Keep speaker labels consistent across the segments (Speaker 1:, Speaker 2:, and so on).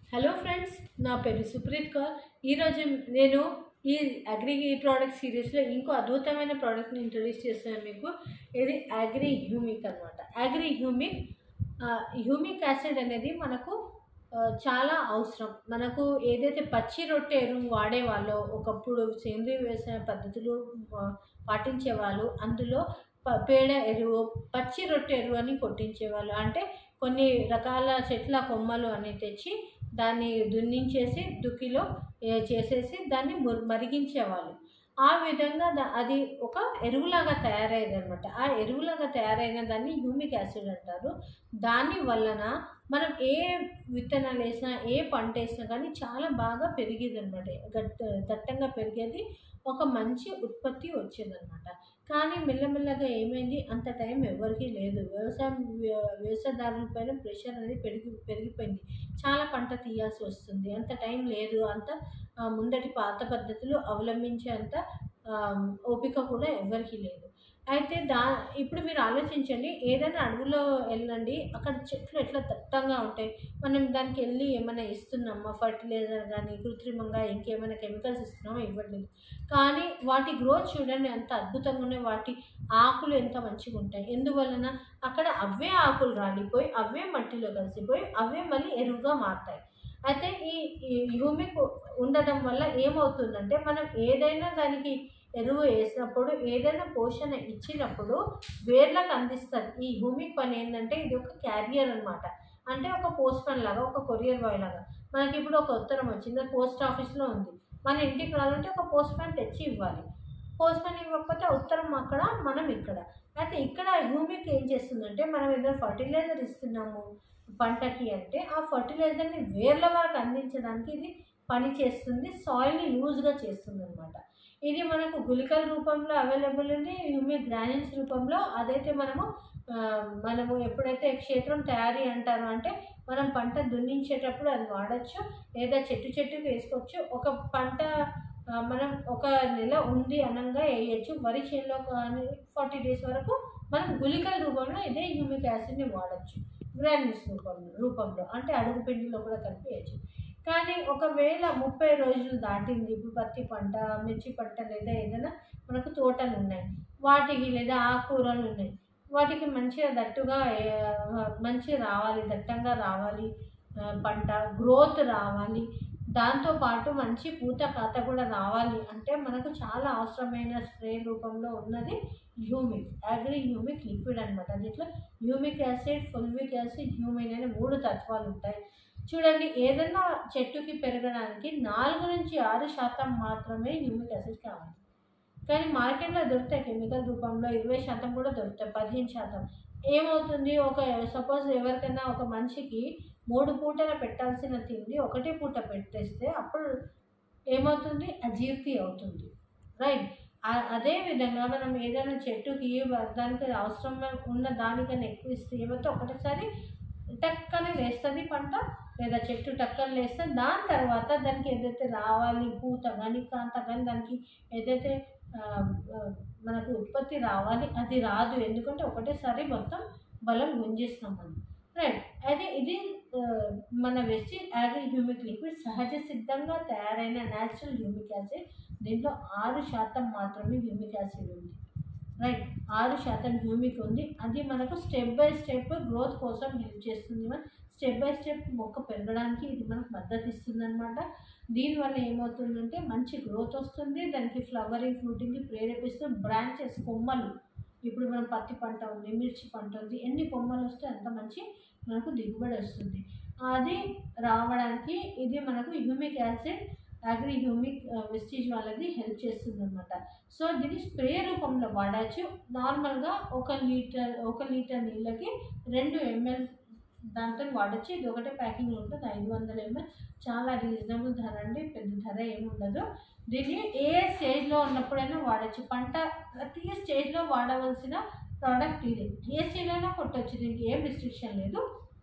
Speaker 1: hello friends నా పేరు సుప్రీత్ కౌర్ ఈరోజు నేను ఈ అగ్రి ప్రోడక్ట్ సిరీస్లో ఇంకో అద్భుతమైన ప్రోడక్ట్ని ఇంట్రడ్యూస్ చేస్తున్నాను మీకు ఇది అగ్రి హ్యూమిక్ అనమాట అగ్రి హ్యూమిక్ హ్యూమిక్ యాసిడ్ అనేది మనకు ఆ, చాలా అవసరం మనకు ఏదైతే పచ్చి రొట్టె ఎరువు వాడేవాళ్ళో ఒకప్పుడు సేంద్రీయ వ్యవసాయ పద్ధతులు ఆ, పాటించేవాళ్ళు అందులో ప- పేడ ఎరువు పచ్చి రొట్టె ఎరువు అని కొట్టించేవాళ్ళు అంటే కొన్ని రకాల చెట్ల కొమ్మలు అని తెచ్చి దాన్ని దున్నించేసి దుక్కిలో ఏ, చేసేసి దాన్ని ముర్- మరిగించేవాళ్ళు ఆ విధంగా దా- అది ఒక ఎరువులాగా తయారయ్యేది అనమాట ఆ ఎరువులాగా తయారైన దాన్ని హ్యూమిక్ యాసిడ్ అంటారు దాని వలన మనం ఏ విత్తనాలు వేసినా ఏ పంట వేసినా కానీ చాలా బాగా పెరిగేది అనమాట గట్ట దట్టంగా పెరిగేది ఒక మంచి ఉత్పత్తి వచ్చేదన్నమాట కానీ మెల్లమెల్లగా ఏమైంది అంత టైం ఎవరికీ లేదు వ్యవసాయం వ్య- వ్యవసాయదారుల పైన ప్రెషర్ అనేది పెరిగి పెరిగిపోయింది చాలా పంట తీయాల్సి వస్తుంది అంత టైం లేదు అంత ఆ, ముందటి పాత పద్ధతులు అవలంబించేంత ఆ, ఓపిక కూడా ఎవరికీ లేదు అయితే దా ఇప్పుడు మీరు ఆలోచించండి ఏదైనా అడవిలో వెళ్ళండి అక్కడ చెట్లు ఎట్లా దట్టంగా ఉంటాయి మనం దానికి వెళ్ళి ఏమైనా ఇస్తున్నామా ఫర్టిలైజర్ కానీ కృత్రిమంగా ఇంకేమైనా కెమికల్స్ ఇస్తున్నామా ఇవ్వట్లేదు కానీ వాటి గ్రోత్ చూడండి ఎంత అద్భుతంగా ఉన్నాయి వాటి ఆకులు ఎంత మంచిగా ఉంటాయి ఎందువలన అక్కడ అవే ఆకులు రాలిపోయి అవే మట్టిలో కలిసిపోయి అవే మళ్ళీ ఎరువుగా మారుతాయి అయితే ఈ ఈ హ్యూమిక్ ఉండడం వల్ల ఏమవుతుందంటే మనం ఏదైనా దానికి ఎరువు వేసినప్పుడు ఏదైనా పోషణ ఇచ్చినప్పుడు వేర్లకు అందిస్తారు ఈ హ్యూమిక్ పని ఏంటంటే ఇది ఒక క్యారియర్ అనమాట అంటే ఒక పోస్ట్ మ్యాన్ లాగా ఒక కొరియర్ బాయ్ లాగా మనకి ఇప్పుడు ఒక ఉత్తరం వచ్చింది అది పోస్ట్ ఆఫీస్లో ఉంది మన ఇంటికి రావాలంటే ఒక పోస్ట్ మ్యాన్ తెచ్చి ఇవ్వాలి పోస్ట్ మ్యాన్ ఇవ్వకపోతే ఆ ఉత్తరం అక్కడ మనం ఇక్కడ అయితే ఇక్కడ హ్యూమిక్ ఏం చేస్తుందంటే మనం ఏదైనా ఫర్టిలైజర్ ఇస్తున్నాము పంటకి అంటే ఆ ఫర్టిలైజర్ని వేర్ల వరకు అందించడానికి ఇది పని చేస్తుంది సాయిల్ని లూజ్గా చేస్తుంది అనమాట ఇది మనకు గుళికల రూపంలో అవైలబుల్ ఉంది హ్యూమిక్ గ్రాన్యూల్స్ రూపంలో అదైతే మనము ఆ, మనము ఎప్పుడైతే క్షేత్రం తయారీ అంటారు అంటే మనం పంట దున్నించేటప్పుడు అది వాడచ్చు లేదా చెట్టు చెట్టుకు వేసుకోవచ్చు ఒక పంట ఆ, మనం ఒక నెల ఉంది అనంగా వేయచ్చు వరి చేనులో కానీ ఫార్టీ డేస్ వరకు మనం గుళికల రూపంలో ఇదే హ్యూమిక్ యాసిడ్ని వాడచ్చు గ్రాన్యూల్స్ రూపంలో రూపంలో అంటే అడుగు పిండిలో కూడా కలిపి వేయచ్చు కానీ ఒకవేళ ముప్పై రోజులు దాటింది ఇప్పుడు పత్తి పంట మిర్చి పంట లేదా ఏదైనా మనకు తోటలు ఉన్నాయి వాటికి లేదా ఆకుకూరలు ఉన్నాయి వాటికి మంచిగా దట్టుగా ఆ, మంచిగా రావాలి దట్టంగా రావాలి ఆ, పంట గ్రోత్ రావాలి దాంతోపాటు మంచి పూత కాత కూడా రావాలి అంటే మనకు చాలా అవసరమైన స్ప్రే రూపంలో ఉన్నది హ్యూమిక్ అగ్రి హ్యూమిక్ లిక్విడ్ అనమాట దీంట్లో humic acid fulvic acid humin అనే మూడు తత్వాలు ఉంటాయి చూడండి ఏదైనా చెట్టుకి పెరగడానికి నాలుగు నుంచి ఆరు శాతం మాత్రమే హ్యూమిక్ యాసిడ్ కావాలి కానీ మార్కెట్లో దొరుకుతాయి కెమికల్ రూపంలో ఇరవై శాతం కూడా దొరుకుతాయి పదిహేను శాతం ఏమవుతుంది ఒక సపోజ్ ఎవరికైనా ఒక మనిషికి మూడు పూటల పెట్టాల్సిన తిండి ఒకటే పూట పెట్టేస్తే అప్పుడు ఏమవుతుంది అజీర్తి అవుతుంది రైట్ అదే విధంగా మనం ఏదైనా చెట్టుకి దానికి అవసరం ఉన్న దానికన్నా ఎక్కువ ఇస్తే ఏమైతే ఒకటేసారి టక్కనే వేస్తుంది పంట లేదా చెట్టు టక్కన వేస్తే దాని తర్వాత దానికి ఏదైతే రావాలి పూత కానీ కాంత కానీ దానికి ఏదైతే ఆ, ఆ, మనకు ఉత్పత్తి రావాలి అది రాదు ఎందుకంటే ఒకటేసారి మొత్తం బలం గుంజేస్తాం మనం రైట్ అయితే ఇది ఆ, మన వెస్టి యాగ్రి హ్యూమిక్ లిక్విడ్ సహజ సిద్ధంగా తయారైన న్యాచురల్ హ్యూమిక్ యాసిడ్ దీంట్లో ఆరు శాతం మాత్రమే హ్యూమిక్ యాసిడ్ ఉంది రైట్ ఆరు శాతం హ్యూమిక్ ఉంది అది మనకు స్టెప్ బై స్టెప్ గ్రోత్ కోసం హెల్ప్ చేస్తుంది మన స్టెప్ బై స్టెప్ మొక్క పెరగడానికి ఇది మనకు మద్దతు ఇస్తుంది అనమాట దీనివల్ల ఏమవుతుందంటే మంచి గ్రోత్ వస్తుంది దానికి ఫ్లవరింగ్ ఫ్రూటింగ్కి ప్రేరేపిస్తూ బ్రాంచెస్ కొమ్మలు ఇప్పుడు మనం పత్తి పంట ఉంది మిర్చి పంట ఉంది ఎన్ని కొమ్మలు వస్తే అంత మంచి మనకు దిగుబడి వస్తుంది అది రావడానికి ఇది మనకు humic acid agri humic Vestige వాళ్ళది హెల్ప్ చేస్తుంది అనమాట సో దీన్ని స్ప్రే రూపంలో వాడచ్చు నార్మల్గా ఒక లీటర్ ఒక లీటర్ నీళ్ళకి రెండు ఎంఎల్ దాంతో వాడచ్చు ఇది ఒకటే ప్యాకింగ్ ఉంటుంది ఐదు వందల ఎంఎల్ చాలా రీజనబుల్ ధర అండి పెద్ద ధర ఏమి ఉండదు దీన్ని ఏ స్టేజ్లో ఉన్నప్పుడైనా వాడచ్చు పంట ప్రతి స్టేజ్లో వాడవలసిన ప్రోడక్ట్ ఇది ఏ స్టేజ్లో కొట్టచ్చు దీనికి ఏం రిస్ట్రిక్షన్ లేదు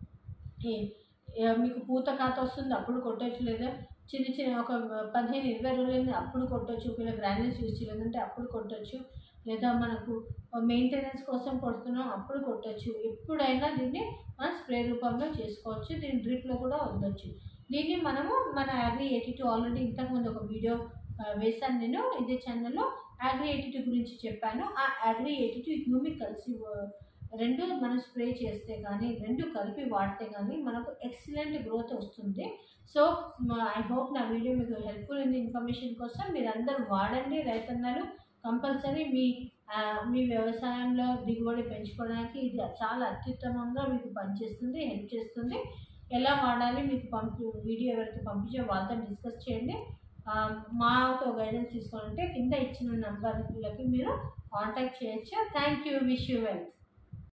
Speaker 1: ఏ- ఏ- మీకు పూత కాత వస్తుంది అప్పుడు కొట్టచ్చు లేదా చిన్న చిన్న ఒక పదిహేను ఇరవై రోజులైంది అప్పుడు కొట్టచ్చు ఒకవేళ గ్రాన్యూల్స్ యూజ్ చేయలేదంటే అప్పుడు కొట్టచ్చు లేదా మనకు మెయింటెనెన్స్ కోసం కొడుతున్నాం అప్పుడు కొట్టచ్చు ఎప్పుడైనా దీన్ని మనం స్ప్రే రూపంలో చేసుకోవచ్చు దీన్ని డ్రిప్లో కూడా వదలొచ్చు దీన్ని మనము మన అగ్రి ఎయిటీ టూ ఆల్రెడీ ఇంతకుముందు ఒక వీడియో ఆ, వేశాను నేను ఇదే ఛానల్లో అగ్రి ఎయిటీ టూ గురించి చెప్పాను ఆ అగ్రి ఎయిటీ టూ హ్యూమిక్ కలిసి ఆ, రెండు మనం స్ప్రే చేస్తే కానీ రెండు కలిపి వాడితే కానీ మనకు ఎక్సలెంట్ గ్రోత్ వస్తుంది సో ఐ హోప్ నా వీడియో మీకు హెల్ప్ఫుల్ ఇన్ ఇన్ఫర్మేషన్ కోసం మీరు అందరూ వాడండి రైతన్నలు కంపల్సరీ మీ ఆ, మీ వ్యవసాయంలో దిగుబడి పెంచుకోవడానికి ఇది చాలా అత్యుత్తమంగా మీకు పనిచేస్తుంది హెల్ప్ చేస్తుంది ఎలా వాడాలి మీకు పంపి వీడియో ఎవరైతే పంపించే వాళ్ళతో డిస్కస్ చేయండి ఆ, మాతో గైడెన్స్ తీసుకోవాలంటే కింద ఇచ్చిన నంబర్లకి మీరు కాంటాక్ట్ చేయొచ్చు thank you wish you wealth